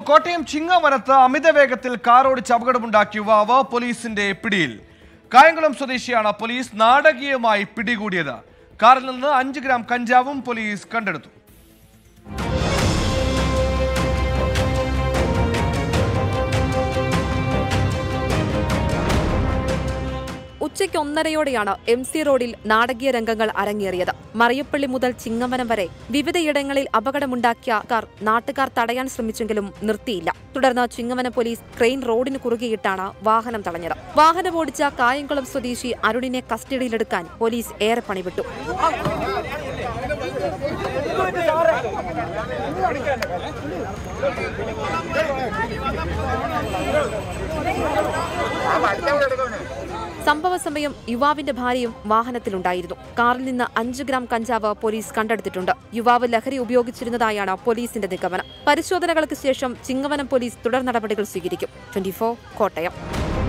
കോട്ടയം ചിങ്ങവനത്ത് അമിത വേഗത്തിൽ കാർ ഓടിച്ച് അപകടമുണ്ടാക്കിയ യുവാവ് പോലീസിന്റെ പിടിയിൽ കായംകുളം സ്വദേശിയാണ് പോലീസ് നാടകീയമായി പിടികൂടിയത് കാറിൽ നിന്ന് അഞ്ച് ഗ്രാം കഞ്ചാവും പോലീസ് കണ്ടെടുത്തു ഉച്ചയ്ക്ക് ഒന്നരയോടെയാണ് എം സി റോഡിൽ നാടകീയ രംഗങ്ങൾ അരങ്ങേറിയത് മറിയപ്പള്ളി മുതൽ ചിങ്ങവനം വരെ വിവിധയിടങ്ങളിൽ അപകടമുണ്ടാക്കിയ കാർ നാട്ടുകാർ തടയാൻ ശ്രമിച്ചെങ്കിലും നിർത്തിയില്ല തുടർന്ന് ചിങ്ങവനം പോലീസ് ക്രെയിൻ റോഡിന് കുറുകെയിട്ടാണ് വാഹനം തടഞ്ഞത് വാഹനം ഓടിച്ച കായംകുളം സ്വദേശി അരുണിനെ കസ്റ്റഡിയിലെടുക്കാൻ പോലീസ് ഏറെ പണിവിട്ടു സംഭവ സമയം യുവാവിന്റെ ഭാര്യയും വാഹനത്തിലുണ്ടായിരുന്നു കാറിൽ നിന്ന് അഞ്ച് ഗ്രാം കഞ്ചാവ് പോലീസ് കണ്ടെടുത്തിട്ടുണ്ട് യുവാവ് ലഹരി ഉപയോഗിച്ചിരുന്നതായാണ് പോലീസിന്റെ നിഗമനം പരിശോധനകൾക്ക് ശേഷം ചിങ്ങവനം പോലീസ് തുടർ നടപടികൾ സ്വീകരിക്കും ട്വന്റി കോട്ടയം